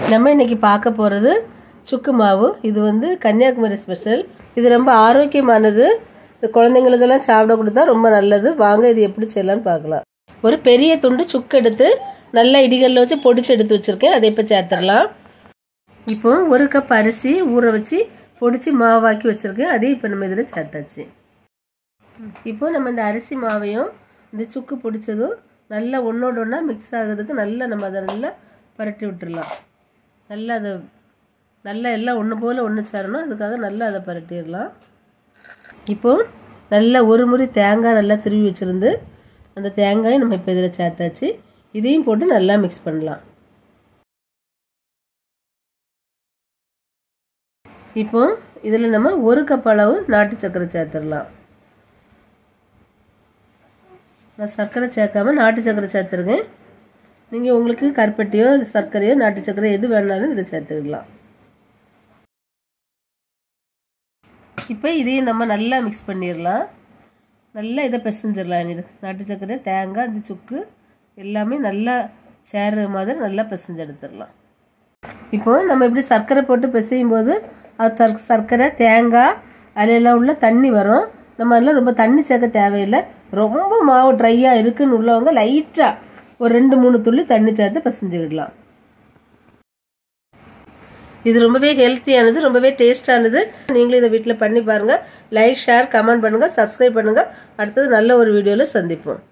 நம்ம இன்னைக்கு பார்க்க போகிறது சுக்கு மாவு இது வந்து கன்னியாகுமரி ஸ்பெஷல் இது ரொம்ப ஆரோக்கியமானது இந்த குழந்தைங்களுக்கெல்லாம் சாப்பிட கொடுத்தா ரொம்ப நல்லது வாங்க இது எப்படி செய்யலாம்னு பார்க்கலாம் ஒரு பெரிய துண்டு சுக்கு எடுத்து நல்லா இடிகளில் வச்சு பொடிச்சு எடுத்து வச்சுருக்கேன் அதை இப்போ சேர்த்துடலாம் இப்போ ஒரு கப் அரிசி ஊற வச்சு பொடிச்சு மாவாக்கி வச்சுருக்கேன் அதையும் இப்போ நம்ம இதில் சேர்த்தாச்சு இப்போ நம்ம இந்த அரிசி மாவையும் இந்த சுக்கு பிடிச்சதும் நல்லா ஒன்றோட ஒன்றா மிக்ஸ் ஆகுறதுக்கு நல்லா நம்ம அதை நல்லா பரட்டி விட்டுடலாம் நல்லா அதை நல்லா எல்லாம் ஒன்று போல் ஒன்று சேரணும் அதுக்காக நல்லா அதை பரட்டிடலாம் இப்போ நல்லா ஒரு முறை தேங்காய் நல்லா திருவி வச்சுருந்து அந்த தேங்காயை நம்ம இப்போ இதில் சேர்த்தாச்சு இதையும் போட்டு நல்லா மிக்ஸ் பண்ணலாம் இப்போ இதில் நம்ம ஒரு கப் அளவு நாட்டு சர்க்கரை சேர்த்துடலாம் நான் சர்க்கரை சேர்க்காம நாட்டு சர்க்கரை சேர்த்துருக்கேன் நீங்கள் உங்களுக்கு கருப்பட்டியோ சர்க்கரையோ நாட்டு சர்க்கரை எது வேணாலும் இதில் சேர்த்துக்கலாம் இப்போ இதையும் நம்ம நல்லா மிக்ஸ் பண்ணிடலாம் நல்லா இதை பிசைஞ்சிடலாம் இது நாட்டு சர்க்கரை தேங்காய் இந்த சுக்கு எல்லாமே நல்லா சேர மாதிரி நல்லா பிசைஞ்சு எடுத்துடலாம் இப்போ நம்ம இப்படி சர்க்கரை போட்டு பிசையும் போது அது சர்க்கரை தேங்காய் அதிலெல்லாம் உள்ள தண்ணி வரும் நம்ம அதெல்லாம் ரொம்ப தண்ணி சேர்க்க தேவையில்லை ரொம்ப மாவு ட்ரையாக இருக்குன்னு உள்ளவங்க லைட்டாக ஒரு ரெண்டு மூணு துள்ளி தண்ணி சேர்த்து பிசைஞ்சுக்கிடலாம் இது ரொம்பவே ஹெல்த்தியானது ரொம்பவே டேஸ்டானது நீங்களும் இதை வீட்டில் பண்ணி பாருங்கள் லைக் ஷேர் கமெண்ட் பண்ணுங்கள் சப்ஸ்கிரைப் பண்ணுங்கள் அடுத்தது நல்ல ஒரு வீடியோவில் சந்திப்போம்